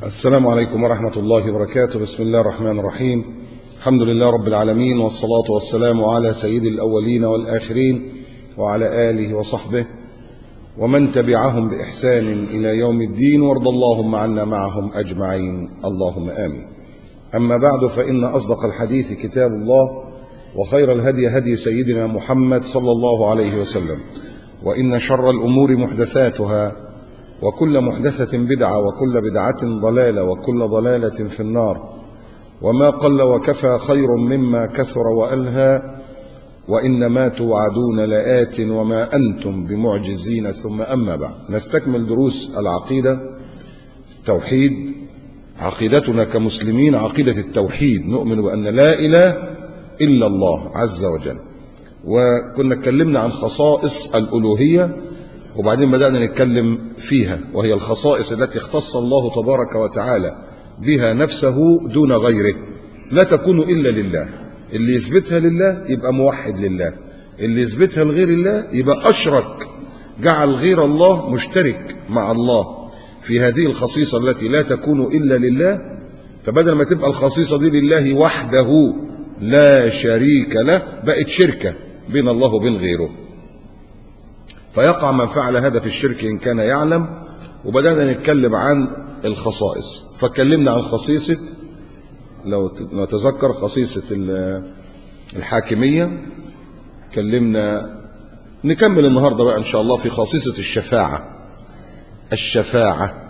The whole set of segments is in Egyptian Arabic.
السلام عليكم ورحمة الله وبركاته بسم الله الرحمن الرحيم الحمد لله رب العالمين والصلاة والسلام على سيد الأولين والآخرين وعلى آله وصحبه ومن تبعهم بإحسان إلى يوم الدين وارض اللهم عنا معهم أجمعين اللهم آمين أما بعد فإن أصدق الحديث كتاب الله وخير الهدي هدي سيدنا محمد صلى الله عليه وسلم وإن شر الأمور محدثاتها وكل محدثة بدعة وكل بدعة ضلالة وكل ضلالة في النار وما قل وكفى خير مما كثر وألهى وإن ما توعدون لآت وما أنتم بمعجزين ثم أما بعد نستكمل دروس العقيدة التوحيد عقيدتنا كمسلمين عقيدة التوحيد نؤمن بأن لا إله إلا الله عز وجل وكنا اتكلمنا عن خصائص الألوهية وبعدين بدأنا نتكلم فيها وهي الخصائص التي اختص الله تبارك وتعالى بها نفسه دون غيره لا تكون إلا لله اللي يثبتها لله يبقى موحد لله اللي يثبتها لغير الله يبقى أشرك جعل غير الله مشترك مع الله في هذه الخصيصة التي لا تكون إلا لله فبدل ما تبقى الخصيصة دي لله وحده لا شريك له بقت شركة بين الله وبين غيره فيقع من فعل هذا في الشرك إن كان يعلم وبدأنا نتكلم عن الخصائص فاتكلمنا عن خصيصة لو نتذكر خصيصة الحاكمية كلمنا نكمل النهاردة بقى إن شاء الله في خصيصة الشفاعة الشفاعة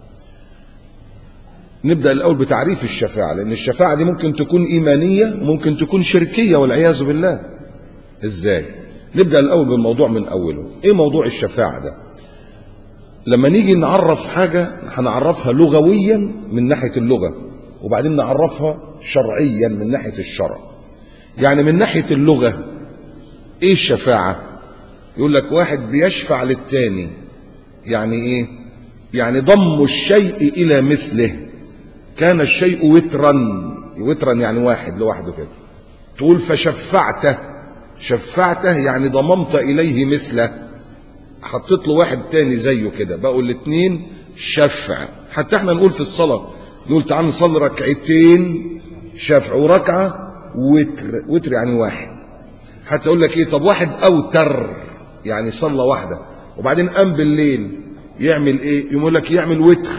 نبدأ الأول بتعريف الشفاعة لأن الشفاعة دي ممكن تكون إيمانية ممكن تكون شركية والعياذ بالله إزاي نبدأ الأول بالموضوع من أوله إيه موضوع الشفاعة ده لما نيجي نعرف حاجة هنعرفها لغويا من ناحية اللغة وبعدين نعرفها شرعيا من ناحية الشرع يعني من ناحية اللغة ايه الشفاعة يقول لك واحد بيشفع للتاني يعني ايه يعني ضم الشيء الى مثله كان الشيء وترا وترا يعني واحد لوحده كده تقول فشفعته شفعته يعني ضممت اليه مثله حطيت له واحد تاني زيه كده بقوا الاثنين شفع حتى احنا نقول في الصلاه نقول تعال نصلي ركعتين شفع وركعه وتر وتر يعني واحد حتى اقول لك ايه طب واحد اوتر يعني صلى واحده وبعدين قام بالليل يعمل ايه يقول لك يعمل وتر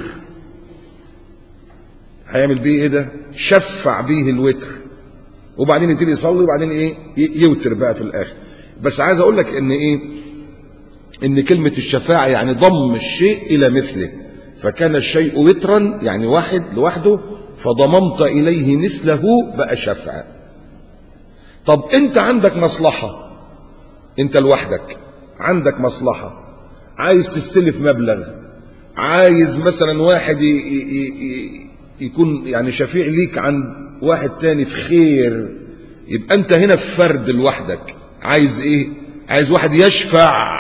هيعمل بيه ايه ده شفع بيه الوتر وبعدين يبتدي يصلي وبعدين ايه يوتر بقى في الاخر بس عايز اقول لك ان ايه ان كلمه الشفاعه يعني ضم الشيء الى مثله فكان الشيء وترا يعني واحد لوحده فضممت إليه مثله بقى شفع طب أنت عندك مصلحة أنت لوحدك عندك مصلحة عايز تستلف مبلغ عايز مثلا واحد يكون يعني شفيع ليك عن واحد تاني في خير يبقى أنت هنا في فرد لوحدك عايز إيه عايز واحد يشفع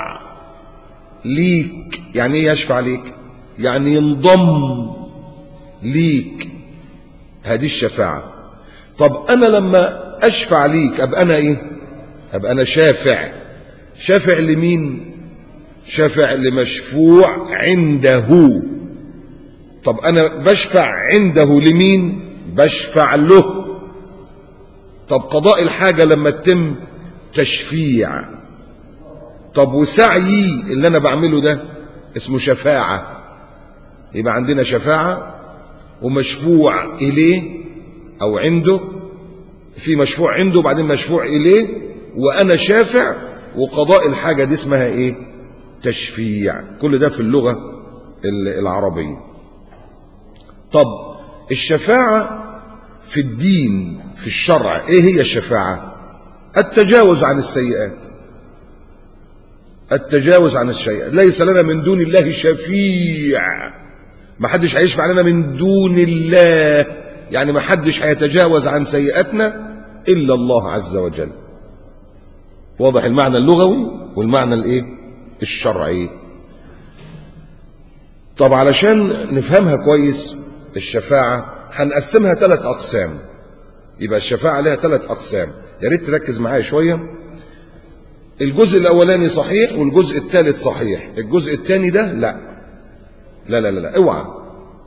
ليك يعني إيه يشفع ليك يعني ينضم ليك هذه الشفاعة طب أنا لما أشفع ليك أبقى أنا إيه أبقى أنا شافع شافع لمين شافع لمشفوع عنده طب أنا بشفع عنده لمين بشفع له طب قضاء الحاجة لما تتم تشفيع طب وسعيي اللي أنا بعمله ده اسمه شفاعة يبقى عندنا شفاعة ومشفوع إليه أو عنده في مشفوع عنده وبعدين مشفوع إليه وأنا شافع وقضاء الحاجة دي اسمها إيه تشفيع كل ده في اللغة العربية طب الشفاعة في الدين في الشرع إيه هي الشفاعة التجاوز عن السيئات التجاوز عن السيئات ليس لنا من دون الله شفيع ما حدش هيشفع لنا من دون الله يعني ما حدش هيتجاوز عن سيئاتنا إلا الله عز وجل واضح المعنى اللغوي والمعنى الايه الشرعي طب علشان نفهمها كويس الشفاعة هنقسمها ثلاث أقسام يبقى الشفاعة لها ثلاث أقسام يا ريت تركز معايا شوية الجزء الأولاني صحيح والجزء الثالث صحيح الجزء الثاني ده لا لا لا لا, لا. اوعى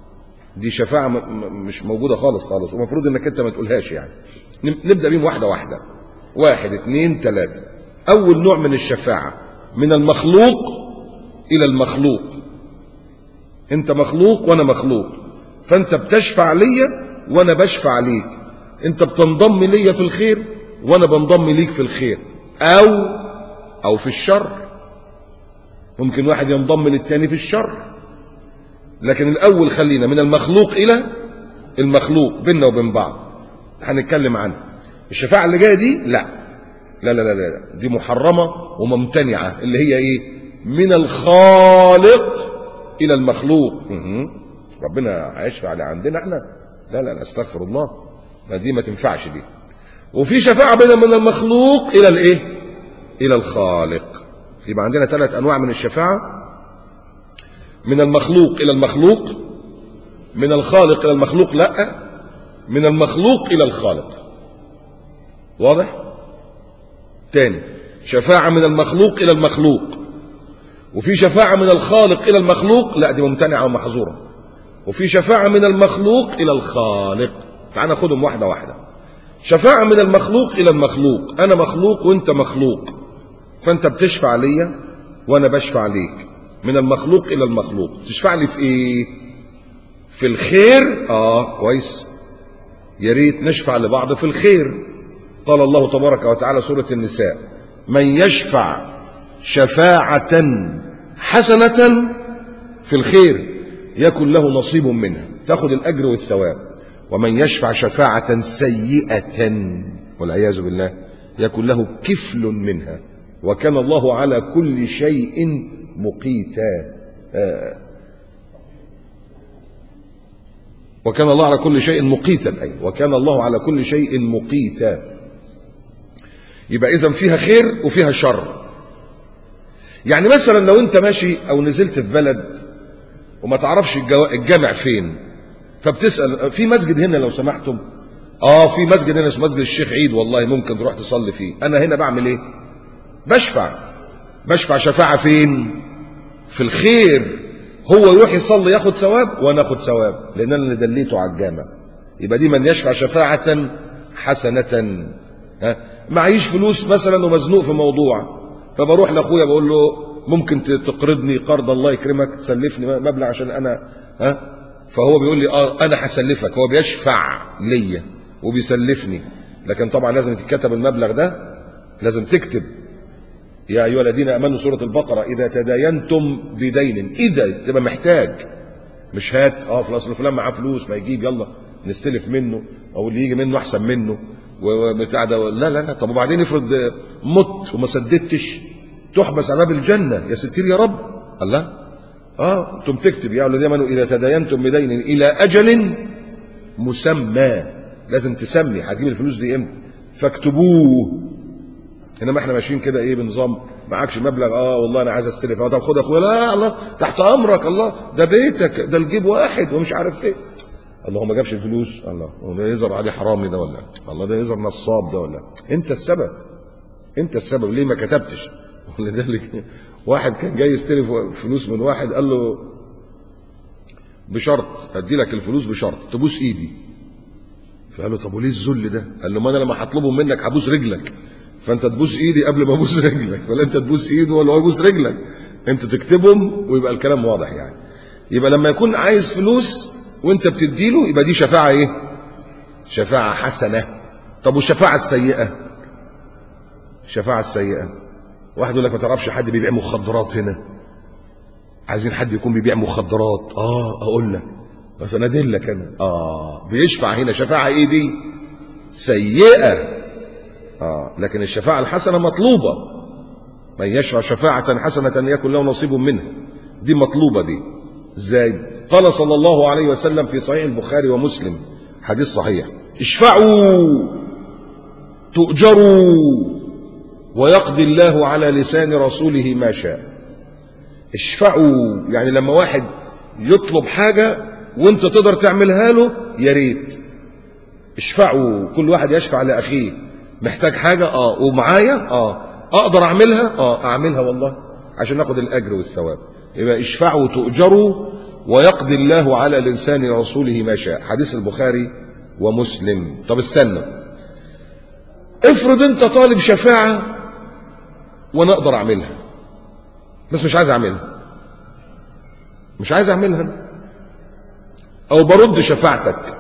دي شفاعة م- م- مش موجودة خالص خالص ومفروض انك انت ما تقولهاش يعني نب- نبدأ بيهم واحدة واحدة واحد اثنين ثلاثة أول نوع من الشفاعة من المخلوق إلى المخلوق أنت مخلوق وأنا مخلوق فأنت بتشفع ليا وأنا بشفع ليك أنت بتنضم ليا في الخير وأنا بنضم ليك في الخير أو أو في الشر ممكن واحد ينضم للتاني في الشر لكن الأول خلينا من المخلوق إلى المخلوق بيننا وبين بعض هنتكلم عنه الشفاعة اللي جاية دي لا لا لا لا لا دي محرمة وممتنعة اللي هي ايه من الخالق الى المخلوق مهم. ربنا هيشفع على عندنا احنا لا لا لا استغفر الله ما دي ما تنفعش دي وفي شفاعة بين من المخلوق الى الايه الى الخالق يبقى عندنا ثلاث انواع من الشفاعة من المخلوق الى المخلوق من الخالق الى المخلوق لا من المخلوق الى الخالق واضح تاني شفاعة من المخلوق إلى المخلوق وفي شفاعة من الخالق إلى المخلوق لا دي ممتنعة ومحظورة وفي شفاعة من المخلوق إلى الخالق تعال ناخدهم واحدة واحدة شفاعة من المخلوق إلى المخلوق أنا مخلوق وأنت مخلوق فأنت بتشفع ليا وأنا بشفع ليك من المخلوق إلى المخلوق تشفع لي في إيه في الخير آه كويس يا ريت نشفع لبعض في الخير قال الله تبارك وتعالى سورة النساء من يشفع شفاعة حسنة في الخير يكن له نصيب منها تاخد الأجر والثواب ومن يشفع شفاعة سيئة والعياذ بالله يكن له كفل منها وكان الله على كل شيء مقيتا آه. وكان الله على كل شيء مقيتا أي وكان الله على كل شيء مقيتا يبقى إذا فيها خير وفيها شر يعني مثلا لو أنت ماشي أو نزلت في بلد وما تعرفش الجو- الجامع فين فبتسأل في مسجد هنا لو سمحتم اه في مسجد هنا اسمه مسجد الشيخ عيد والله ممكن تروح تصلي فيه انا هنا بعمل ايه بشفع بشفع شفاعة فين في الخير هو يروح يصلي ياخد ثواب وانا اخد ثواب لان انا اللي دليته على الجامع يبقى دي من يشفع شفاعة حسنة ها معيش فلوس مثلا ومزنوق في موضوع فبروح لاخويا بقول له ممكن ت- تقرضني قرض الله يكرمك تسلفني مبلغ عشان انا ها فهو بيقول لي اه انا هسلفك هو بيشفع ليا وبيسلفني لكن طبعا لازم تتكتب المبلغ ده لازم تكتب يا ايها الذين امنوا سوره البقره اذا تداينتم بدين اذا تبقى محتاج مش هات اه في الاصل فلان معاه فلوس ما يجيب يلا نستلف منه او اللي يجي منه احسن منه وبتاع ده لا لا لا طب وبعدين افرض مت وما سددتش تحبس على باب الجنه يا ستير يا رب الله اه انتم تكتب يا الذين امنوا اذا تداينتم بدين الى اجل مسمى لازم تسمي هتجيب الفلوس دي امتى فاكتبوه انما احنا ماشيين كده ايه بنظام معكش مبلغ اه والله انا عايز استلف اه طب خد يا اخويا لا الله تحت امرك الله ده بيتك ده الجيب واحد ومش عارف ايه الله هو ما جابش الفلوس الله هو ده يظهر عليه حرامي ده ولا الله ده يظهر نصاب ده ولا انت السبب انت السبب ليه ما كتبتش ولذلك واحد كان جاي يستلف فلوس من واحد قال له بشرط ادي لك الفلوس بشرط تبوس ايدي فقال له طب وليه الذل ده قال له ما انا لما هطلبهم منك هبوس رجلك فانت تبوس ايدي قبل ما ابوس رجلك ولا انت تبوس ايده ولا هو يبوس رجلك انت تكتبهم ويبقى الكلام واضح يعني يبقى لما يكون عايز فلوس وانت بتديله يبقى دي شفاعه ايه شفاعه حسنه طب والشفاعه السيئه الشفاعه السيئه واحد يقول لك ما تعرفش حد بيبيع مخدرات هنا عايزين حد يكون بيبيع مخدرات اه اقول لك بس انا ادلك انا اه بيشفع هنا شفاعه ايه دي سيئه آه لكن الشفاعة الحسنة مطلوبة من يشفع شفاعة حسنة يكن له نصيب منها دي مطلوبة دي ازاي قال صلى الله عليه وسلم في صحيح البخاري ومسلم حديث صحيح اشفعوا تؤجروا ويقضي الله على لسان رسوله ما شاء اشفعوا يعني لما واحد يطلب حاجة وانت تقدر تعملها له يا ريت اشفعوا كل واحد يشفع لأخيه محتاج حاجة اه ومعايا اه اقدر اعملها اه اعملها والله عشان ناخد الاجر والثواب يبقى اشفعوا تؤجروا ويقضي الله على لسان رسوله ما شاء حديث البخاري ومسلم طب استنى افرض انت طالب شفاعة وانا اقدر اعملها بس مش عايز اعملها مش عايز اعملها أنا. او برد شفاعتك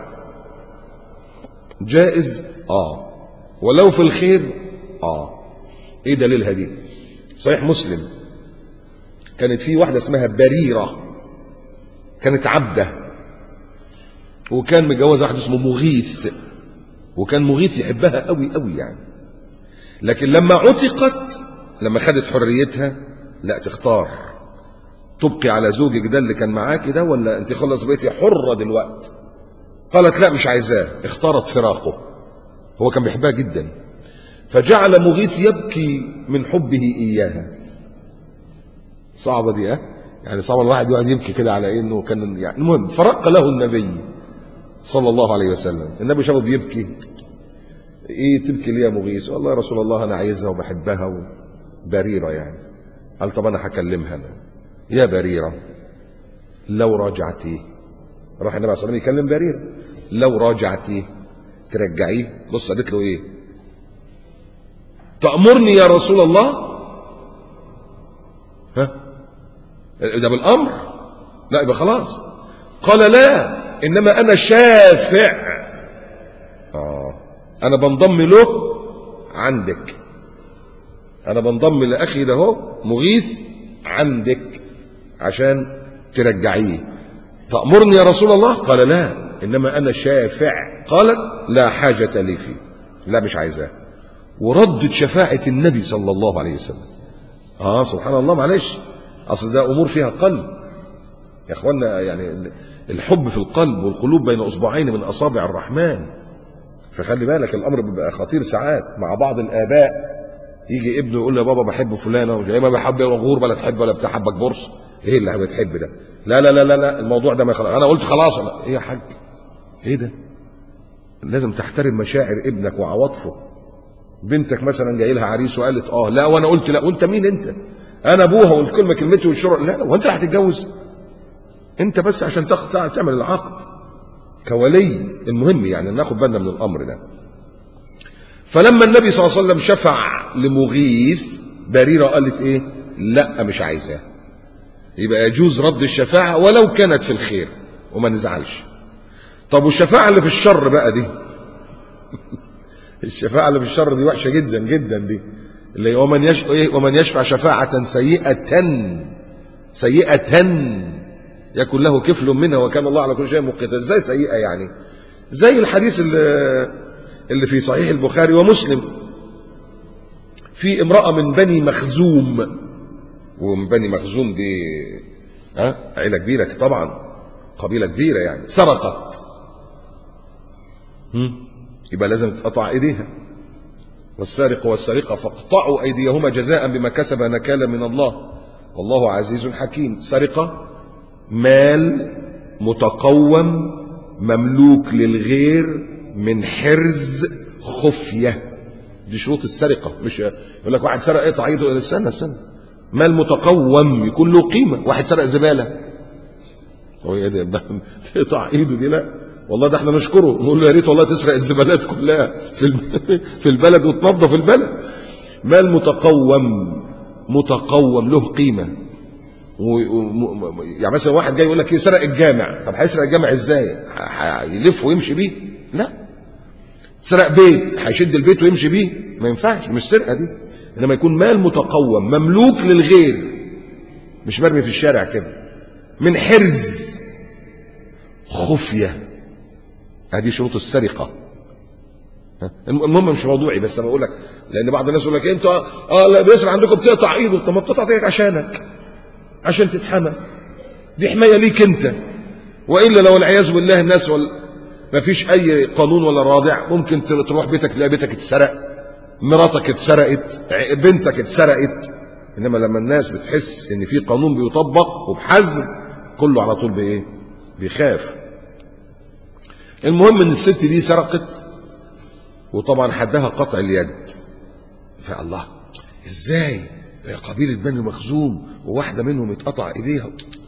جائز اه ولو في الخير اه ايه دليلها دي صحيح مسلم كانت في واحدة اسمها بريرة كانت عبدة وكان متجوز واحد اسمه مغيث وكان مغيث يحبها قوي قوي يعني لكن لما عتقت لما خدت حريتها لا تختار تبقي على زوجك ده اللي كان معاكي ده ولا انت خلص بقيتي حرة دلوقتي قالت لا مش عايزاه اختارت فراقه هو كان بيحبها جدا فجعل مغيث يبكي من حبه إياها صعبة دي ها يعني صعب الواحد يقعد يبكي كده على انه كان يعني المهم فرق له النبي صلى الله عليه وسلم النبي شافه بيبكي ايه تبكي ليه يا مغيث والله يا رسول الله انا عايزها وبحبها بريرة يعني قال طب انا هكلمها أنا. يا بريرة لو راجعتيه راح النبي صلى الله عليه وسلم يكلم بريرة لو راجعتيه ترجعيه بص قالت له ايه تأمرني يا رسول الله ها ده بالامر لا يبقى خلاص قال لا انما انا شافع اه انا بنضم له عندك انا بنضم لاخي ده هو مغيث عندك عشان ترجعيه تأمرني يا رسول الله قال لا انما انا شافع قالت لا حاجة لي فيه لا مش عايزاه وردت شفاعة النبي صلى الله عليه وسلم اه سبحان الله معلش اصل ده امور فيها قلب يا اخوانا يعني الحب في القلب والقلوب بين اصبعين من اصابع الرحمن فخلي بالك الامر بيبقى خطير ساعات مع بعض الاباء يجي ابنه يقول له يا بابا بحب فلانه وجاي ما بحب غور ولا تحب ولا بتاع حبك بورص ايه اللي بتحب ده لا لا لا لا, لا الموضوع ده ما خلاص انا قلت خلاص أنا. ايه يا حاج ايه ده لازم تحترم مشاعر ابنك وعواطفه بنتك مثلا جاي لها عريس وقالت اه لا وانا قلت لا وانت مين انت انا ابوها والكلمه كلمتي والشرع لا وانت اللي هتتجوز انت بس عشان تقطع تعمل العقد كولي المهم يعني ناخد بالنا من الامر ده فلما النبي صلى الله عليه وسلم شفع لمغيث بريره قالت ايه لا مش عايزاه يبقى يجوز رد الشفاعه ولو كانت في الخير وما نزعلش طب والشفاعه اللي في الشر بقى دي الشفاعه اللي في الشر دي وحشه جدا جدا دي اللي ومن يش... ومن يشفع شفاعة سيئة سيئة يكن له كفل منها وكان الله على كل شيء مقيتا ازاي سيئة يعني زي الحديث اللي, اللي في صحيح البخاري ومسلم في امرأة من بني مخزوم ومن بني مخزوم دي ها عيلة كبيرة طبعا قبيلة كبيرة يعني سرقت يبقى لازم تقطع ايديها والسارق والسارقة فاقطعوا أيديهما جزاء بما كسب نكالا من الله والله عزيز حكيم سرقة مال متقوم مملوك للغير من حرز خفية دي شروط السرقة مش يقول لك واحد سرق اقطع ايده استنى استنى مال متقوم يكون له قيمة واحد سرق زبالة هو ايه ده تقطع ايده دي لا والله ده احنا نشكره نقول له يا ريت والله تسرق الزبالات كلها في في البلد وتنظف البلد مال متقوم متقوم له قيمه و... و... يعني مثلا واحد جاي يقول لك سرق الجامع طب هيسرق الجامع ازاي هيلف ويمشي بيه لا سرق بيت هيشد البيت ويمشي بيه ما ينفعش مش سرقه دي انما يكون مال متقوم مملوك للغير مش مرمي في الشارع كده من حرز خفيه هذه شروط السرقة المهم مش موضوعي بس انا بقول لك لان بعض الناس يقول لك انت اه لا بيسرق عندكم بتقطع ايده طب ما بتقطع ايدك عشانك عشان تتحمى دي حمايه ليك انت والا لو العياذ بالله الناس ولا ما فيش اي قانون ولا رادع ممكن تروح بيتك تلاقي بيتك اتسرق مراتك اتسرقت بنتك اتسرقت انما لما الناس بتحس ان في قانون بيطبق وبحزم كله على طول بايه بيخاف المهم ان الست دي سرقت وطبعا حدها قطع اليد فالله ازاي قبيلة بني مخزوم وواحدة منهم اتقطع ايديها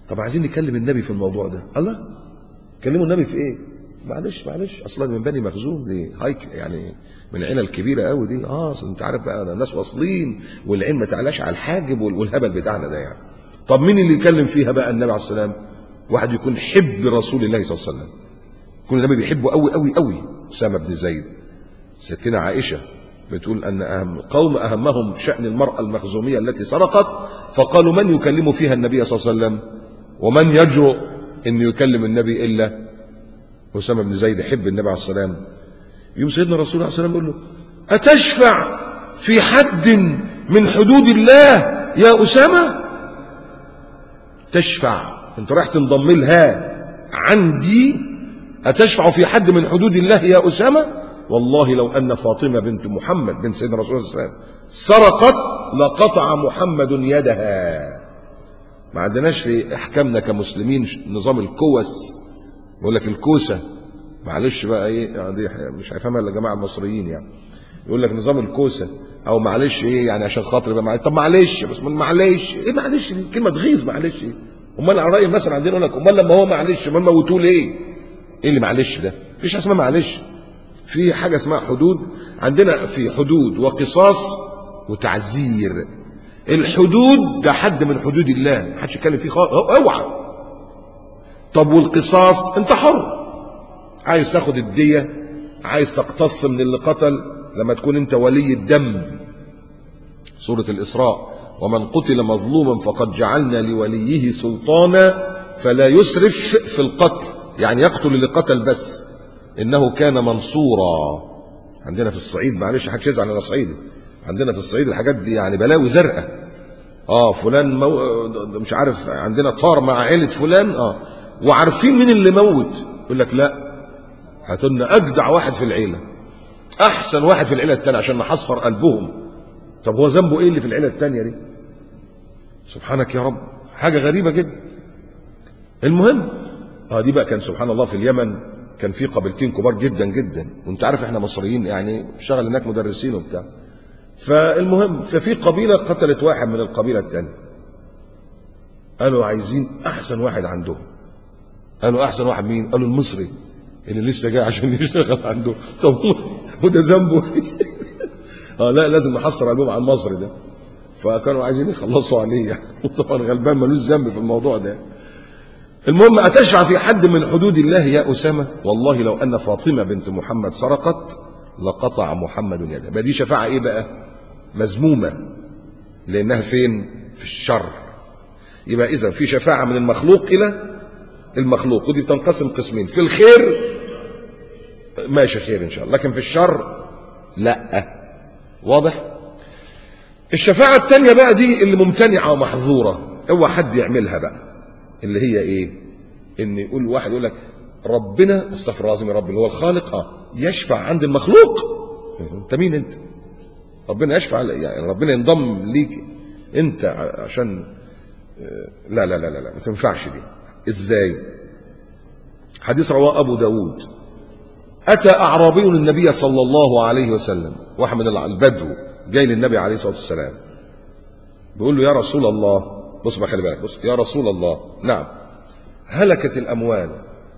طب عايزين نكلم النبي في الموضوع ده الله كلموا النبي في ايه معلش معلش اصلا من بني مخزوم دي هايك يعني من العيله الكبيره قوي دي اه أصل انت عارف بقى الناس واصلين والعين ما تعلاش على الحاجب وال- والهبل بتاعنا ده يعني طب مين اللي يكلم فيها بقى النبي عليه السلام واحد يكون حب رسول الله صلى الله عليه وسلم يكون النبي بيحبه قوي قوي قوي اسامه بن زيد ستنا عائشه بتقول ان اهم قوم اهمهم شان المراه المخزوميه التي سرقت فقالوا من يكلم فيها النبي صلى الله عليه وسلم ومن يجرؤ ان يكلم النبي الا اسامه بن زيد يحب النبي عليه السلام يوم سيدنا الرسول عليه السلام يقول له اتشفع في حد من حدود الله يا اسامه تشفع انت رايح تنضم لها عندي اتشفع في حد من حدود الله يا اسامه والله لو ان فاطمه بنت محمد بنت سيدنا الرسول صلى الله عليه وسلم سرقت لقطع محمد يدها ما عندناش في احكامنا كمسلمين نظام الكوس يقول لك الكوسه معلش بقى ايه يعني دي مش هيفهمها الا الجماعه المصريين يعني يقول لك نظام الكوسه او معلش ايه يعني عشان خاطر يبقى معلش طب معلش بس معلش ايه معلش دي كلمه تغيظ معلش ايه امال على راي مثلا عندنا يقول لك امال لما هو معلش امال موتوه ليه ايه اللي معلش ده مفيش حاجه اسمها معلش في حاجه اسمها حدود عندنا في حدود وقصاص وتعزير الحدود ده حد من حدود الله محدش يتكلم فيه خالص اوعى طب والقصاص انت حر عايز تاخد الدية عايز تقتص من اللي قتل لما تكون انت ولي الدم سورة الإسراء ومن قتل مظلوما فقد جعلنا لوليه سلطانا فلا يسرف في القتل يعني يقتل اللي قتل بس إنه كان منصورا عندنا في الصعيد معلش حدش يزعل انا صعيدي عندنا في الصعيد الحاجات دي يعني بلاوي زرقاء اه فلان مو... مش عارف عندنا طار مع عيلة فلان اه وعارفين مين اللي موت يقول لك لا هاتوا لنا اجدع واحد في العيله احسن واحد في العيله الثانيه عشان نحصر قلبهم طب هو ذنبه ايه اللي في العيله الثانيه دي سبحانك يا رب حاجه غريبه جدا المهم اه دي بقى كان سبحان الله في اليمن كان في قبيلتين كبار جدا جدا وانت عارف احنا مصريين يعني اشتغل هناك مدرسين وبتاع فالمهم ففي قبيله قتلت واحد من القبيله الثانيه قالوا عايزين احسن واحد عندهم قالوا احسن واحد مين قالوا المصري اللي لسه جاي عشان يشتغل عنده طب وده ذنبه اه لا لازم نحصر قلبهم على المصري ده فكانوا عايزين يخلصوا عليه يعني طبعا غلبان ملوش ذنب في الموضوع ده المهم أتشفع في حد من حدود الله يا أسامة والله لو أن فاطمة بنت محمد سرقت لقطع محمد يده بقى دي شفاعة إيه بقى مذمومة لأنها فين في الشر يبقى إذا في شفاعة من المخلوق إلى المخلوق ودي بتنقسم قسمين في الخير ماشي خير إن شاء الله لكن في الشر لا واضح الشفاعة التانية بقى دي اللي ممتنعة ومحظورة اوعى حد يعملها بقى اللي هي ايه ان يقول واحد يقول لك ربنا استغفر الله العظيم يا رب اللي هو الخالق اه يشفع عند المخلوق انت مين انت ربنا يشفع يعني ربنا ينضم ليك انت عشان لا لا لا لا, لا ما تنفعش دي ازاي حديث رواه ابو داود اتى اعرابي النبي صلى الله عليه وسلم واحد من البدو جاي للنبي عليه الصلاه والسلام بيقول له يا رسول الله بص بقى خلي بالك بص يا رسول الله نعم هلكت الاموال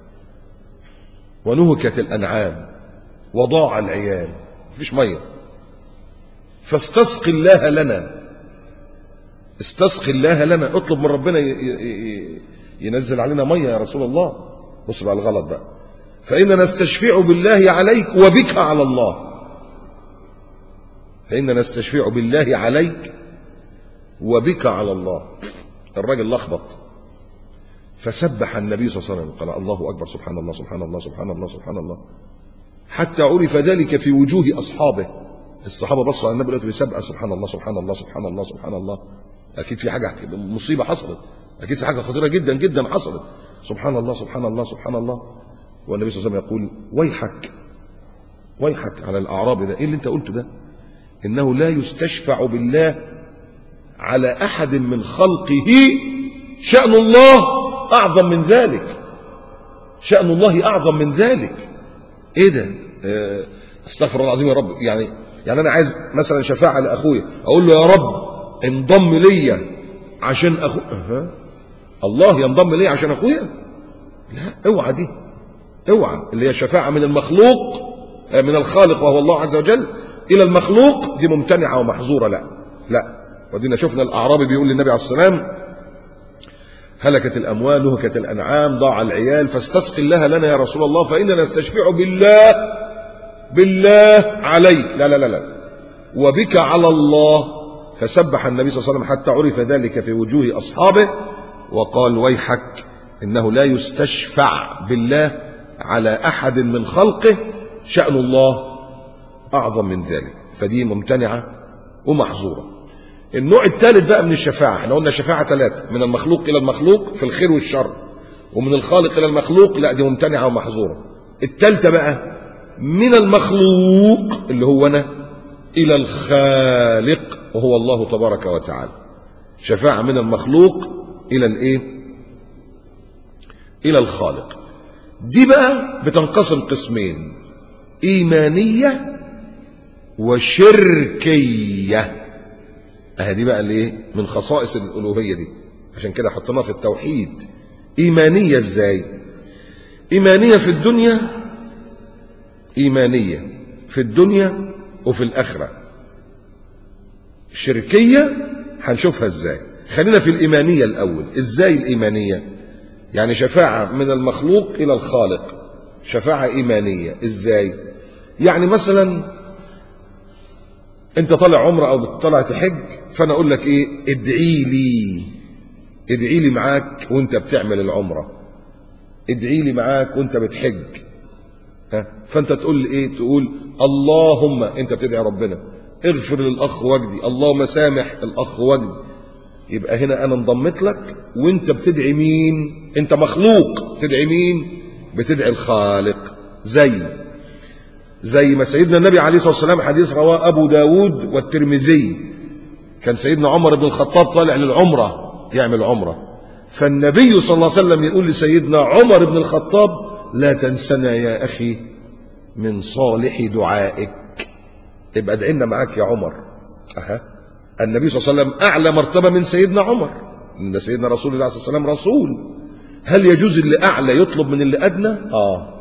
ونهكت الانعام وضاع العيال مفيش ميه فاستسق الله لنا استسق الله لنا اطلب من ربنا ينزل علينا ميه يا رسول الله بص بقى الغلط بقى فإننا نستشفع بالله عليك وبك على الله فإننا نستشفع بالله عليك وبك على الله الراجل لخبط فسبح النبي صلى الله عليه وسلم قال الله أكبر سبحان الله سبحان الله سبحان الله سبحان الله حتى عرف ذلك في وجوه أصحابه الصحابة بصوا على النبي قالوا بيسبح سبحان الله سبحان الله سبحان الله سبحان الله أكيد في حاجة مصيبة حصلت أكيد في حاجة خطيرة جدا جدا حصلت سبحان الله سبحان الله سبحان الله والنبي صلى الله عليه وسلم يقول ويحك ويحك على الأعراب ده إيه اللي أنت قلته ده إنه لا يستشفع بالله على أحد من خلقه شأن الله أعظم من ذلك شأن الله أعظم من ذلك إيه ده استغفر الله العظيم يا رب يعني يعني أنا عايز مثلا شفاعة لأخويا أقول له يا رب انضم ليا عشان أخو أه. الله ينضم لي عشان اخويا لا اوعى دي اوعى اللي هي شفاعة من المخلوق آه، من الخالق وهو الله عز وجل الى المخلوق دي ممتنعة ومحظورة لا لا ودينا شفنا الاعرابي بيقول للنبي عليه السلام هلكت الاموال هلكت الانعام ضاع العيال فاستسق الله لنا يا رسول الله فاننا نستشفع بالله بالله عليك لا لا لا لا وبك على الله فسبح النبي صلى الله عليه وسلم حتى عرف ذلك في وجوه اصحابه وقال ويحك انه لا يستشفع بالله على احد من خلقه شان الله اعظم من ذلك فدي ممتنعه ومحظوره النوع الثالث بقى من الشفاعه احنا قلنا شفاعه ثلاثه من المخلوق الى المخلوق في الخير والشر ومن الخالق الى المخلوق لا دي ممتنعه ومحظوره الثالثه بقى من المخلوق اللي هو انا الى الخالق وهو الله تبارك وتعالى شفاعه من المخلوق الى الايه الى الخالق دي بقى بتنقسم قسمين ايمانيه وشركيه اهي دي بقى الايه من خصائص الالوهيه دي عشان كده حطيناها في التوحيد ايمانيه ازاي ايمانيه في الدنيا ايمانيه في الدنيا وفي الاخره شركيه هنشوفها ازاي خلينا في الايمانيه الاول ازاي الايمانيه يعني شفاعه من المخلوق الى الخالق شفاعه ايمانيه ازاي يعني مثلا انت طالع عمره او طالع تحج فانا اقول لك ايه ادعي لي ادعي لي معاك وانت بتعمل العمره ادعي لي معاك وانت بتحج ها فانت تقول لي ايه تقول اللهم انت بتدعي ربنا اغفر للاخ وجدي اللهم سامح الاخ وجدي يبقى هنا انا انضمت لك وانت بتدعي مين انت مخلوق تدعي مين بتدعي الخالق زي زي ما سيدنا النبي عليه الصلاه والسلام حديث رواه ابو داود والترمذي كان سيدنا عمر بن الخطاب طالع للعمره يعمل عمره فالنبي صلى الله عليه وسلم يقول لسيدنا عمر بن الخطاب لا تنسنا يا اخي من صالح دعائك يبقى ادعي لنا معاك يا عمر أها. النبي صلى الله عليه وسلم اعلى مرتبه من سيدنا عمر ان سيدنا رسول الله صلى الله عليه وسلم رسول هل يجوز اللي اعلى يطلب من اللي ادنى اه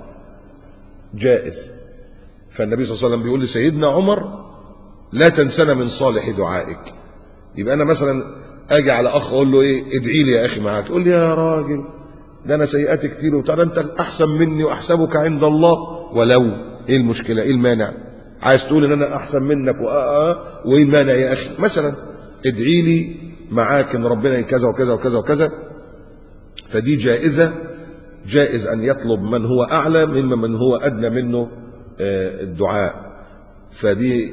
جائز فالنبي صلى الله عليه وسلم بيقول لسيدنا عمر لا تنسنا من صالح دعائك يبقى انا مثلا اجي على اخ اقول له ايه ادعي لي يا اخي معاك تقول لي يا راجل ده انا سيئاتي كتير وبتاع ده انت احسن مني واحسبك عند الله ولو ايه المشكله ايه المانع عايز تقول ان انا احسن منك وآه وايه المانع يا اخي مثلا ادعي لي معاك ان ربنا كذا وكذا وكذا وكذا فدي جائزه جائز ان يطلب من هو اعلى مما من هو ادنى منه الدعاء فدي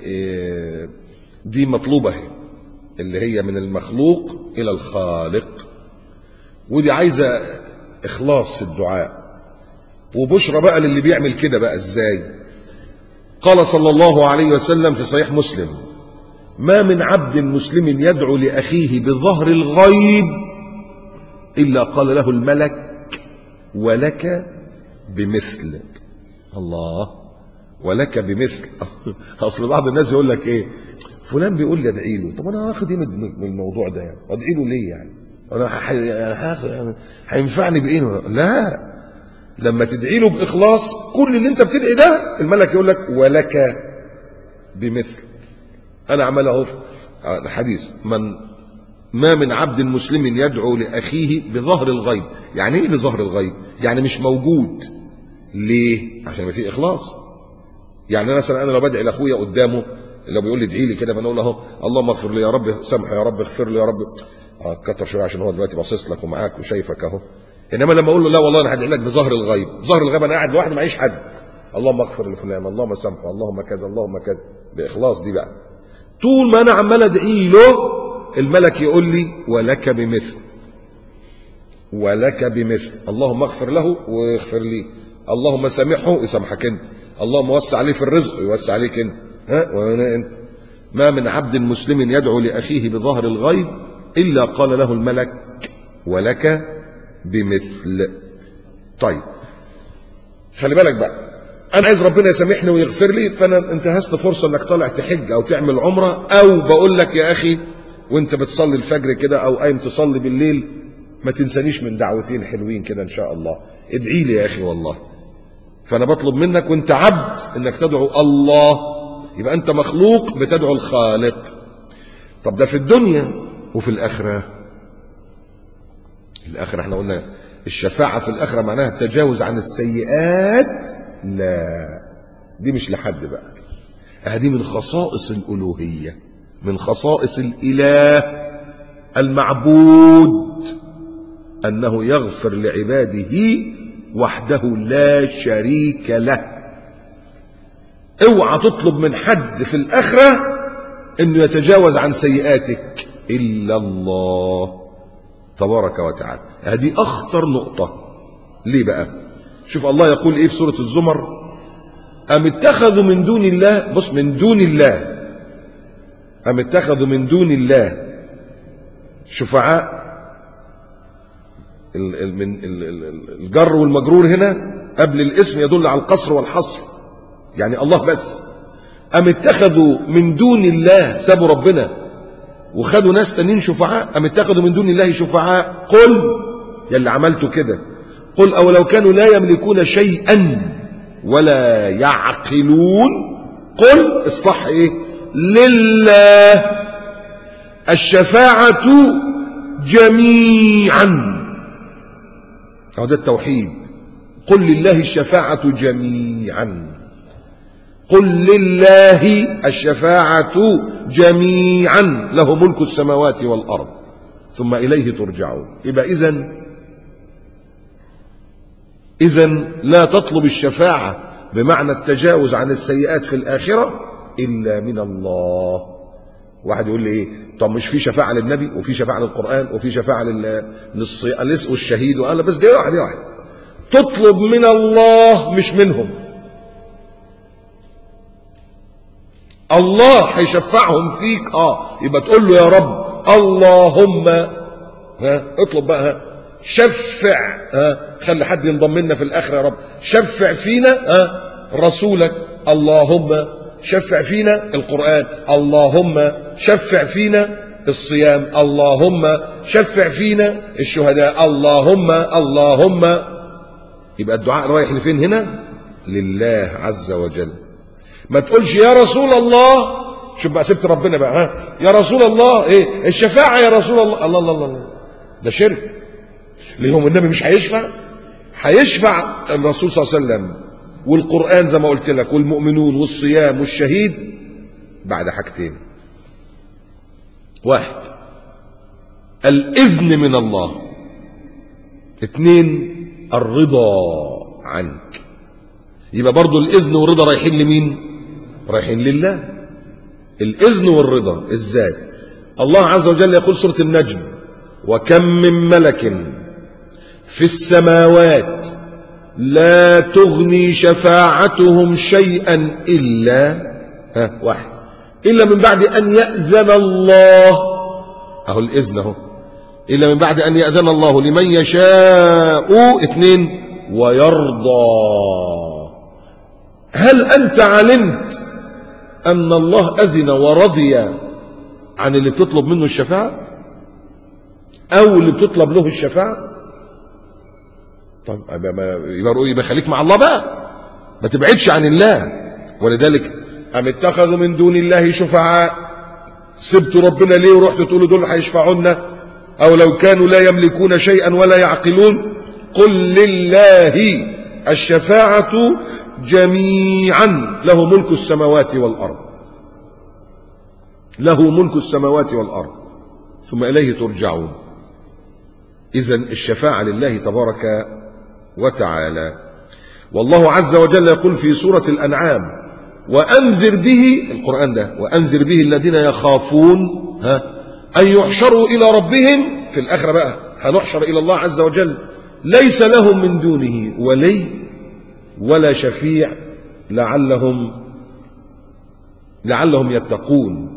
دي مطلوبه هي اللي هي من المخلوق الى الخالق ودي عايزه اخلاص في الدعاء وبشرى بقى للي بيعمل كده بقى ازاي قال صلى الله عليه وسلم في صحيح مسلم ما من عبد مسلم يدعو لاخيه بظهر الغيب الا قال له الملك ولك بمثل الله ولك بمثل اصل بعض الناس يقول لك ايه فلان بيقول لي ادعي له طب انا هاخد ايه من الموضوع ده يعني ادعي له ليه يعني انا هاخد يعني هينفعني بايه لا لما تدعي له باخلاص كل اللي انت بتدعي ده الملك يقول لك ولك بمثل انا عمال اهو حديث من ما من عبد مسلم يدعو لاخيه بظهر الغيب يعني ايه بظهر الغيب يعني مش موجود ليه عشان يبقى فيه اخلاص يعني مثلا انا لو بدعي لاخويا قدامه لو بيقول لي ادعي لي كده فانا اقول له اللهم اغفر لي يا رب سامح يا رب اغفر لي يا رب اه كتر شويه عشان هو دلوقتي باصص لك ومعاك وشايفك اهو انما لما اقول له لا والله انا هدعي لك بظهر الغيب ظهر الغيب انا قاعد لوحدي معيش حد اللهم اغفر لفلان اللهم سامحه اللهم كذا اللهم كذا باخلاص دي بقى طول ما انا عمال ادعي له الملك يقول لي ولك بمثل ولك بمثل اللهم اغفر له ويغفر لي اللهم سامحه يسامحك انت اللهم وسع عليه في الرزق ويوسع عليك انت ها وانا انت ما من عبد مسلم يدعو لاخيه بظهر الغيب الا قال له الملك ولك بمثل طيب خلي بالك بقى انا عايز ربنا يسامحني ويغفر لي فانا انتهزت فرصه انك طالع تحج او تعمل عمره او بقول لك يا اخي وانت بتصلي الفجر كده او قايم تصلي بالليل ما تنسانيش من دعوتين حلوين كده ان شاء الله ادعي لي يا اخي والله فانا بطلب منك وانت عبد انك تدعو الله يبقى انت مخلوق بتدعو الخالق طب ده في الدنيا وفي الاخره الاخره احنا قلنا الشفاعه في الاخره معناها التجاوز عن السيئات لا دي مش لحد بقى هذه من خصائص الالوهيه من خصائص الاله المعبود انه يغفر لعباده وحده لا شريك له اوعى تطلب من حد في الاخره انه يتجاوز عن سيئاتك الا الله تبارك وتعالى هذه اخطر نقطه ليه بقى شوف الله يقول ايه في سوره الزمر ام اتخذوا من دون الله بص من دون الله ام اتخذوا من دون الله شفعاء ال- ال- من ال- ال- الجر والمجرور هنا قبل الاسم يدل على القصر والحصر يعني الله بس أم اتخذوا من دون الله سابوا ربنا وخدوا ناس تانيين شفعاء أم اتخذوا من دون الله شفعاء قل يا اللي عملتوا كده قل أو لو كانوا لا يملكون شيئا ولا يعقلون قل الصح ايه لله الشفاعة جميعا أو ده التوحيد قل لله الشفاعة جميعا قل لله الشفاعة جميعا له ملك السماوات والأرض ثم إليه ترجعون يبقى إذن إذن لا تطلب الشفاعة بمعنى التجاوز عن السيئات في الآخرة إلا من الله واحد يقول لي ايه طب مش في شفاعه للنبي وفي شفاعه للقران وفي شفاعه لل للص والشهيد وقال بس دي واحد دي واحد تطلب من الله مش منهم الله هيشفعهم فيك اه يبقى تقول له يا رب اللهم ها اطلب بقى ها شفع ها خلي حد ينضم لنا في الاخره يا رب شفع فينا ها رسولك اللهم شفع فينا القرآن اللهم شفع فينا الصيام اللهم شفع فينا الشهداء اللهم اللهم يبقى الدعاء رايح لفين هنا لله عز وجل ما تقولش يا رسول الله شوف بقى سبت ربنا بقى ها يا رسول الله ايه الشفاعة يا رسول الله الله الله الله, الله. ده شرك ليهم النبي مش هيشفع هيشفع الرسول صلى الله عليه وسلم والقرآن زي ما قلت لك والمؤمنون والصيام والشهيد بعد حاجتين واحد الإذن من الله اثنين الرضا عنك يبقى برضو الإذن والرضا رايحين لمين رايحين لله الإذن والرضا ازاي الله عز وجل يقول سورة النجم وكم من ملك في السماوات لا تغني شفاعتهم شيئا إلا ها واحد إلا من بعد أن يأذن الله أهو الإذن أهو إلا من بعد أن يأذن الله لمن يشاء اثنين ويرضى هل أنت علمت أن الله أذن ورضي عن اللي بتطلب منه الشفاعة أو اللي بتطلب له الشفاعة طب يبقى يبقى خليك مع الله بقى ما تبعدش عن الله ولذلك أم اتخذوا من دون الله شفعاء سبتوا ربنا ليه ورحت تقولوا دول هيشفعونا أو لو كانوا لا يملكون شيئا ولا يعقلون قل لله الشفاعة جميعا له ملك السماوات والأرض له ملك السماوات والأرض ثم إليه ترجعون إذا الشفاعة لله تبارك وتعالى والله عز وجل يقول في سورة الأنعام وأنذر به القرآن ده وأنذر به الذين يخافون ها أن يحشروا إلى ربهم في الآخرة بقى هنحشر إلى الله عز وجل ليس لهم من دونه ولي ولا شفيع لعلهم لعلهم يتقون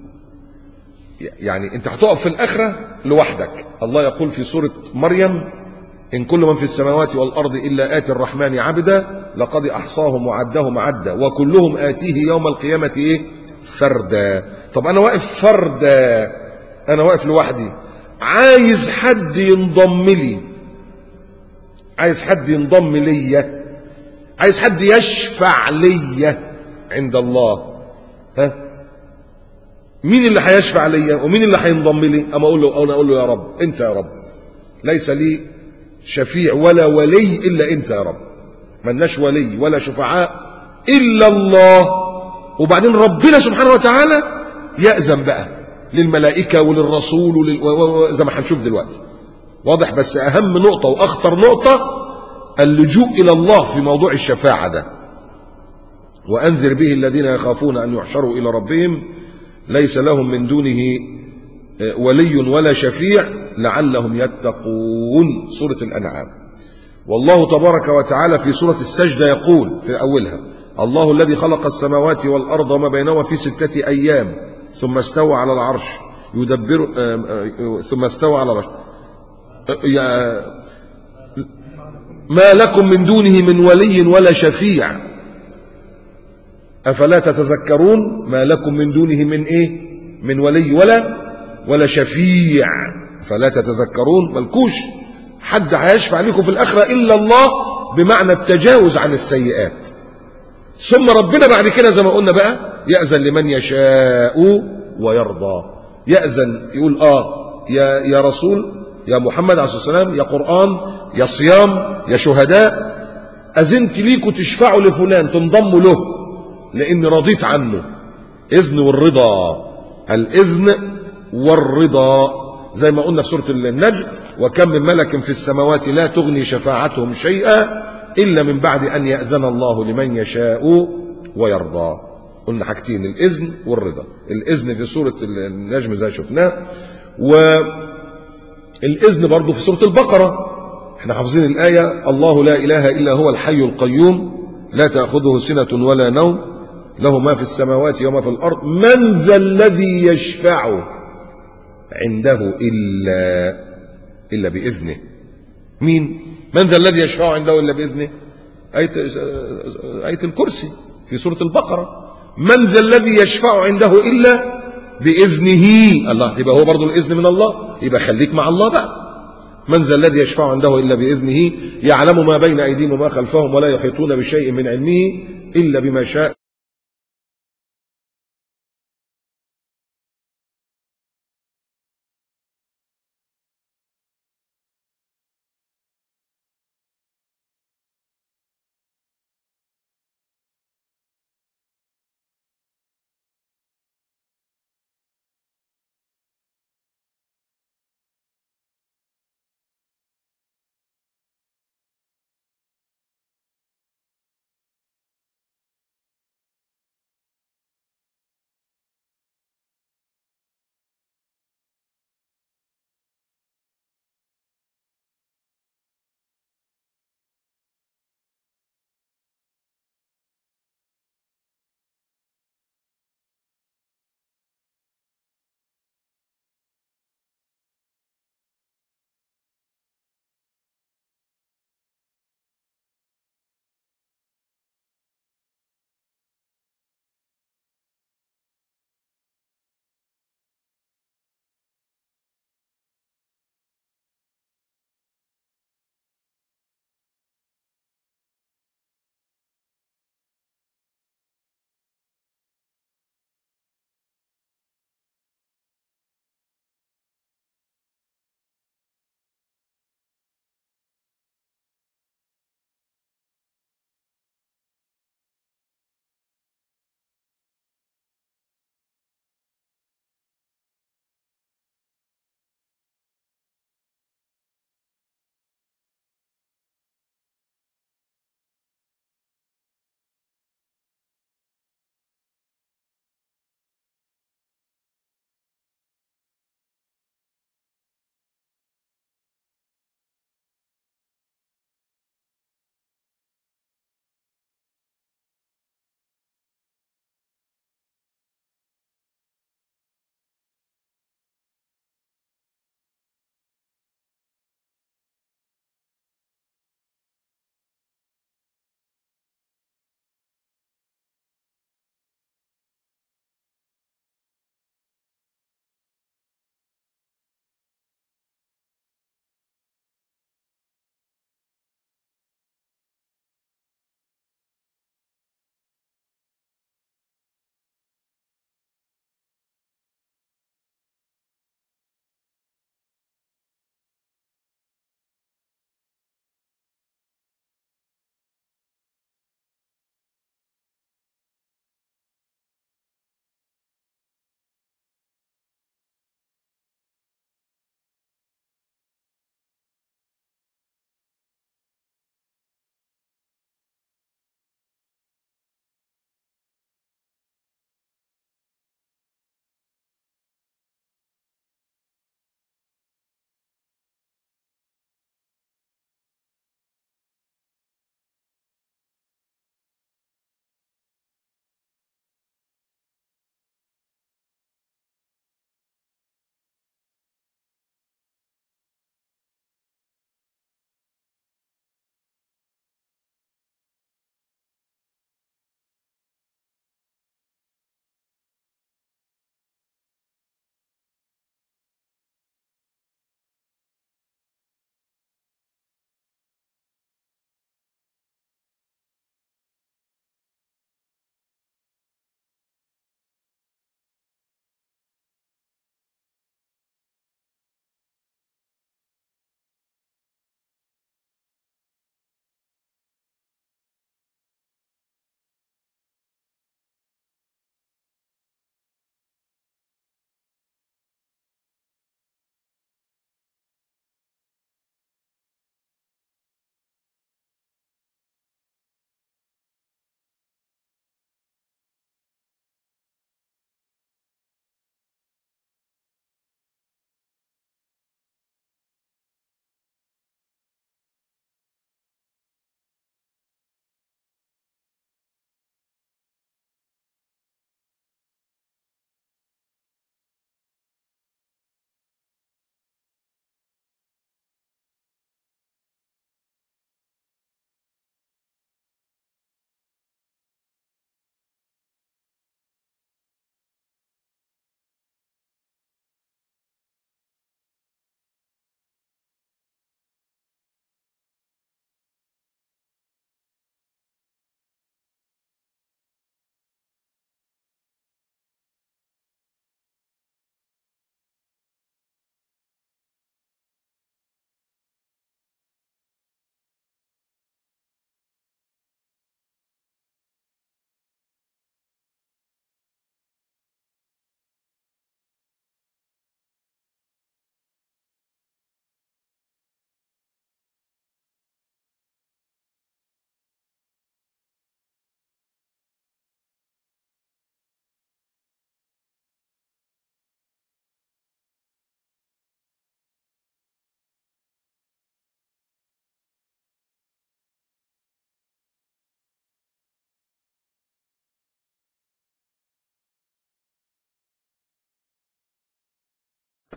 يعني انت هتقف في الآخرة لوحدك الله يقول في سورة مريم إن كل من في السماوات والأرض إلا آتي الرحمن عبدا لقد أحصاهم وعدهم عدا وكلهم آتيه يوم القيامة إيه فردا طب أنا واقف فردا أنا واقف لوحدي عايز حد ينضم لي عايز حد ينضم ليا عايز حد يشفع ليا عند الله ها مين اللي هيشفع ليا ومين اللي هينضم لي اما اقول له انا اقول له يا رب انت يا رب ليس لي شفيع ولا ولي الا انت يا رب ملناش ولي ولا شفعاء الا الله وبعدين ربنا سبحانه وتعالى يأذن بقى للملائكة وللرسول ولل... و- و- زي ما هنشوف دلوقتي واضح بس أهم نقطة وأخطر نقطة اللجوء إلى الله في موضوع الشفاعة ده وأنذر به الذين يخافون أن يحشروا إلى ربهم ليس لهم من دونه آه، ولي ولا شفيع لعلهم يتقون سورة الأنعام والله تبارك وتعالى في سورة السجدة يقول في أولها الله الذي خلق السماوات والأرض وما بينهما في ستة أيام ثم استوى على العرش يدبر آم، آه، ثم استوى على العرش آه، يا- ما لكم من دونه من ولي ولا شفيع أفلا تتذكرون ما لكم من دونه من إيه من ولي ولا ولا شفيع فلا تتذكرون ملكوش حد هيشفع لكم في الآخرة إلا الله بمعنى التجاوز عن السيئات ثم ربنا بعد كده زي ما قلنا بقى يأذن لمن يشاء ويرضى يأذن يقول آه يا يا رسول يا محمد عليه الصلاة والسلام يا قرآن يا صيام يا شهداء أذنت ليكم تشفعوا لفلان تنضموا له لأني رضيت عنه إذن والرضا الإذن والرضا زي ما قلنا في سورة النجم وكم من ملك في السماوات لا تغني شفاعتهم شيئا إلا من بعد أن يأذن الله لمن يشاء ويرضى قلنا حاجتين الإذن والرضا الإذن في سورة النجم زي شفناه والإذن برضه في سورة البقرة احنا حافظين الآية الله لا إله إلا هو الحي القيوم لا تأخذه سنة ولا نوم له ما في السماوات وما في الأرض من ذا الذي يشفع عنده إلا إلا بإذنه مين من ذا الذي يشفع عنده إلا بإذنه آية, آية الكرسي في سورة البقرة من ذا الذي يشفع عنده إلا بإذنه الله يبقى هو برضو الإذن من الله يبقى خليك مع الله بقى من ذا الذي يشفع عنده إلا بإذنه يعلم ما بين أيديهم وما خلفهم ولا يحيطون بشيء من علمه إلا بما شاء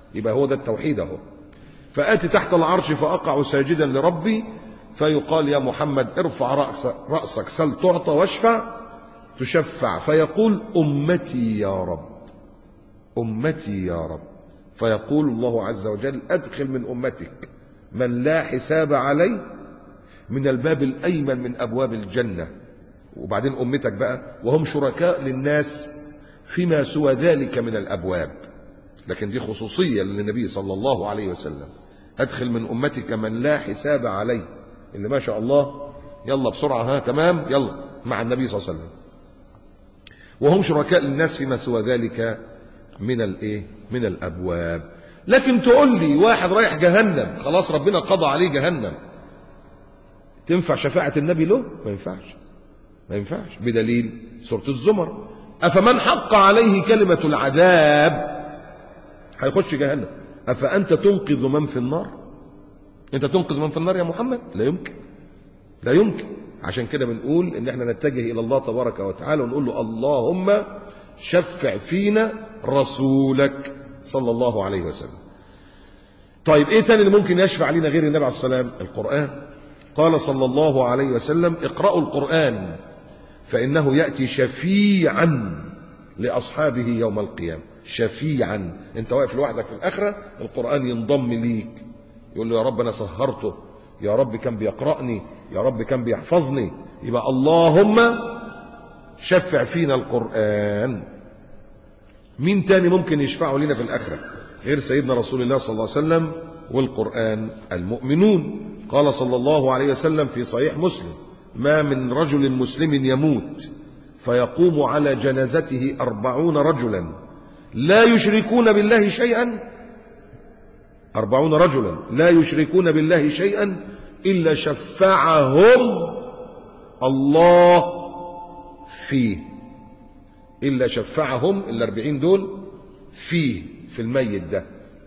يبقى هو ده التوحيد اهو فآتي تحت العرش فأقع ساجدا لربي فيقال يا محمد ارفع رأس رأسك سل تعطى واشفع تشفع فيقول أمتي يا رب أمتي يا رب فيقول الله عز وجل أدخل من أمتك من لا حساب عليه من الباب الأيمن من أبواب الجنة وبعدين أمتك بقى وهم شركاء للناس فيما سوى ذلك من الأبواب لكن دي خصوصية للنبي صلى الله عليه وسلم أدخل من أمتك من لا حساب عليه اللي ما شاء الله يلا بسرعة ها تمام يلا مع النبي صلى الله عليه وسلم وهم شركاء للناس فيما سوى ذلك من الايه من الابواب لكن تقول لي واحد رايح جهنم خلاص ربنا قضى عليه جهنم تنفع شفاعة النبي له ما ينفعش ما ينفعش بدليل سورة الزمر أفمن حق عليه كلمة العذاب هيخش جهنم أفأنت تنقذ من في النار أنت تنقذ من في النار يا محمد لا يمكن لا يمكن عشان كده بنقول ان احنا نتجه الى الله تبارك وتعالى ونقول له اللهم شفع فينا رسولك صلى الله عليه وسلم طيب ايه تاني اللي ممكن يشفع لنا غير النبي عليه الصلاه والسلام القران قال صلى الله عليه وسلم اقرأوا القرآن فإنه يأتي شفيعا لأصحابه يوم القيامة شفيعا انت واقف لوحدك في الآخرة القرآن ينضم ليك يقول له يا رب أنا سهرته يا رب كان بيقرأني يا رب كان بيحفظني يبقى اللهم شفع فينا القرآن مين تاني ممكن يشفعوا لنا في الآخرة غير سيدنا رسول الله صلى الله عليه وسلم والقرآن المؤمنون قال صلى الله عليه وسلم في صحيح مسلم ما من رجل مسلم يموت فيقوم على جنازته أربعون رجلا لا يشركون بالله شيئا أربعون رجلا لا يشركون بالله شيئا إلا شفعهم الله فيه إلا شفعهم الأربعين دول فيه في الميت ده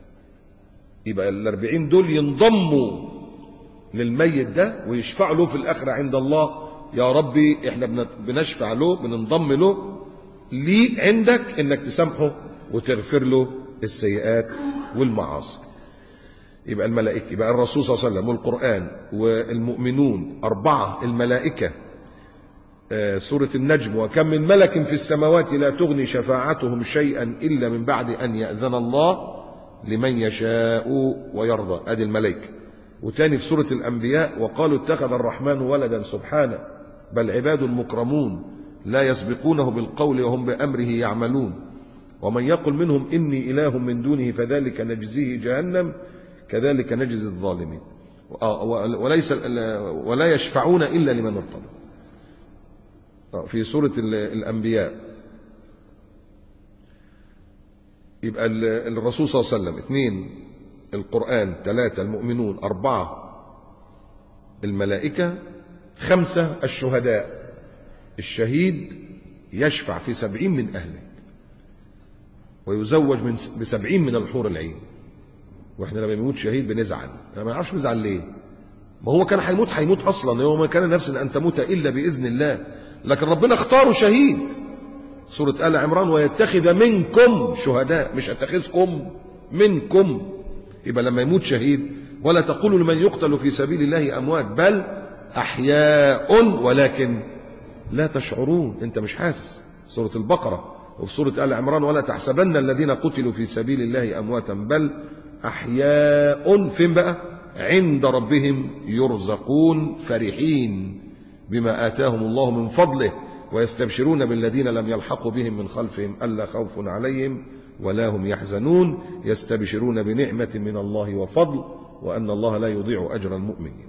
يبقى الأربعين دول ينضموا للميت ده ويشفع له في الآخرة عند الله يا ربي احنا بنشفع له بننضم له ليه عندك انك تسامحه وتغفر له السيئات والمعاصي يبقى الملائكة يبقى الرسول صلى الله عليه وسلم والقرآن والمؤمنون أربعة الملائكة آه سورة النجم وكم من ملك في السماوات لا تغني شفاعتهم شيئا إلا من بعد أن يأذن الله لمن يشاء ويرضى أدي الملائكة وتاني في سورة الأنبياء وقالوا اتخذ الرحمن ولدا سبحانه بل عباد مكرمون لا يسبقونه بالقول وهم بأمره يعملون ومن يقل منهم إني إله من دونه فذلك نجزيه جهنم كذلك نجزي الظالمين وليس ولا يشفعون إلا لمن ارتضى في سورة الأنبياء يبقى الرسول صلى الله عليه وسلم اثنين القرآن ثلاثة المؤمنون أربعة الملائكة خمسة الشهداء الشهيد يشفع في سبعين من أهله ويزوج من بسبعين من الحور العين واحنا لما بيموت شهيد بنزعل انا ما اعرفش نزعل ليه ما هو كان هيموت هيموت اصلا هو ما كان نفس ان تموت الا باذن الله لكن ربنا اختاره شهيد سوره ال عمران ويتخذ منكم شهداء مش اتخذكم منكم يبقى لما يموت شهيد ولا تقولوا لمن يقتل في سبيل الله اموات بل احياء ولكن لا تشعرون انت مش حاسس سوره البقره وفي سوره ال عمران ولا تحسبن الذين قتلوا في سبيل الله امواتا بل احياء فين بقى عند ربهم يرزقون فرحين بما اتاهم الله من فضله ويستبشرون بالذين لم يلحقوا بهم من خلفهم الا خوف عليهم ولا هم يحزنون يستبشرون بنعمه من الله وفضل وان الله لا يضيع اجر المؤمنين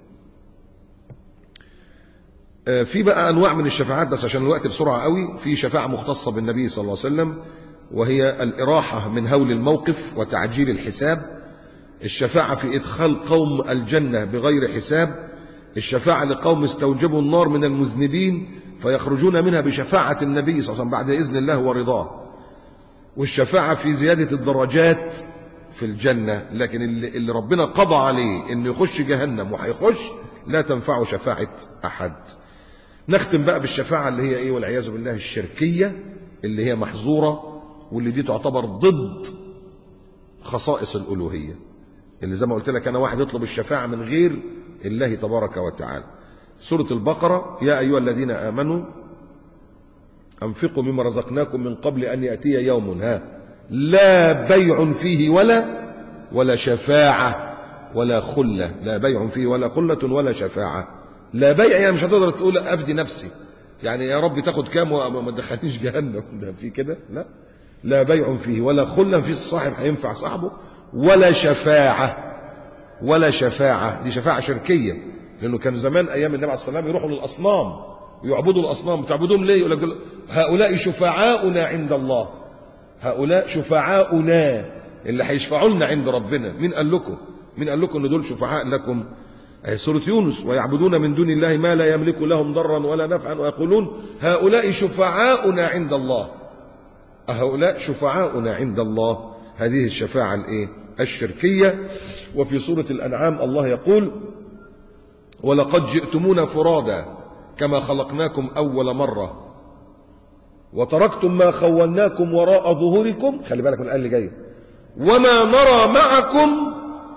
في بقى انواع من الشفاعات بس عشان الوقت بسرعه قوي في شفاعه مختصه بالنبي صلى الله عليه وسلم وهي الاراحه من هول الموقف وتعجيل الحساب الشفاعه في ادخال قوم الجنه بغير حساب الشفاعه لقوم استوجبوا النار من المذنبين فيخرجون منها بشفاعه النبي صلى الله عليه وسلم بعد اذن الله ورضاه والشفاعه في زياده الدرجات في الجنه لكن اللي, اللي ربنا قضى عليه انه يخش جهنم وهيخش لا تنفعه شفاعه احد نختم بقى بالشفاعة اللي هي ايه والعياذ بالله الشركية اللي هي محظورة واللي دي تعتبر ضد خصائص الألوهية اللي زي ما قلت لك أنا واحد يطلب الشفاعة من غير الله تبارك وتعالى سورة البقرة يا أيها الذين آمنوا أنفقوا مما رزقناكم من قبل أن يأتي يوم ها لا بيع فيه ولا ولا شفاعة ولا خلة لا بيع فيه ولا خلة ولا شفاعة لا بيع يعني مش هتقدر تقول أفدي نفسي يعني يا رب تاخد كام وما تدخلنيش جهنم ده في كده لا لا بيع فيه ولا خلة في الصاحب هينفع صاحبه ولا شفاعة ولا شفاعة دي شفاعة شركية لأنه كان زمان أيام النبي عليه الصلاة والسلام يروحوا للأصنام ويعبدوا الأصنام بتعبدوهم ليه يقول لك هؤلاء شفعاؤنا عند الله هؤلاء شفعاؤنا اللي هيشفعوا لنا عند ربنا مين قال لكم مين قال لكم ان دول شفعاء لكم أي سورة يونس ويعبدون من دون الله ما لا يملك لهم ضرا ولا نفعا ويقولون هؤلاء شفعاؤنا عند الله هؤلاء شفعاؤنا عند الله هذه الشفاعة الايه الشركية وفي سورة الأنعام الله يقول ولقد جئتمونا فرادا كما خلقناكم أول مرة وتركتم ما خولناكم وراء ظهوركم خلي بالك من الآية اللي جايه وما نرى معكم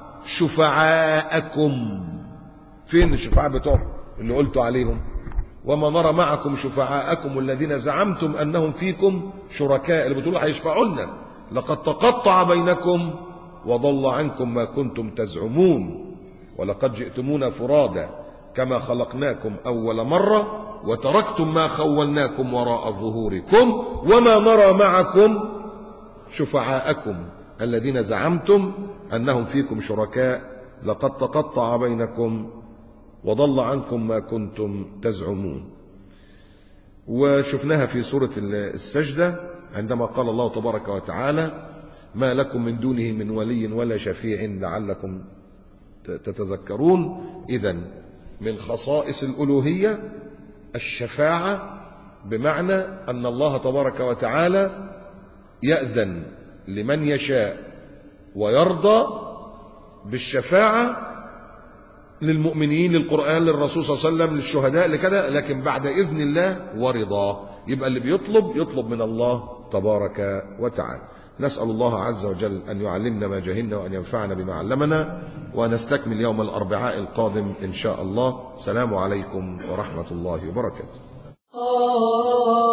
شفعاءكم فين الشفعاء بتوعكم اللي قلتوا عليهم وما نرى معكم شفعاءكم الذين زعمتم أنهم فيكم شركاء اللي بتقولوا هيشفعوا لنا لقد تقطع بينكم وضل عنكم ما كنتم تزعمون ولقد جئتمونا فرادا كما خلقناكم أول مرة وتركتم ما خولناكم وراء ظهوركم وما نرى معكم شفعاءكم الذين زعمتم أنهم فيكم شركاء لقد تقطع بينكم وضل عنكم ما كنتم تزعمون وشفناها في سورة السجدة عندما قال الله تبارك وتعالى ما لكم من دونه من ولي ولا شفيع لعلكم تتذكرون إذا من خصائص الألوهية الشفاعة بمعنى أن الله تبارك وتعالى يأذن لمن يشاء ويرضى بالشفاعة للمؤمنين للقرآن للرسول صلى الله عليه وسلم للشهداء لكذا لكن بعد إذن الله ورضاه يبقى اللي بيطلب يطلب من الله تبارك وتعالى نسأل الله عز وجل أن يعلمنا ما جهلنا وأن ينفعنا بما علمنا ونستكمل يوم الأربعاء القادم إن شاء الله سلام عليكم ورحمة الله وبركاته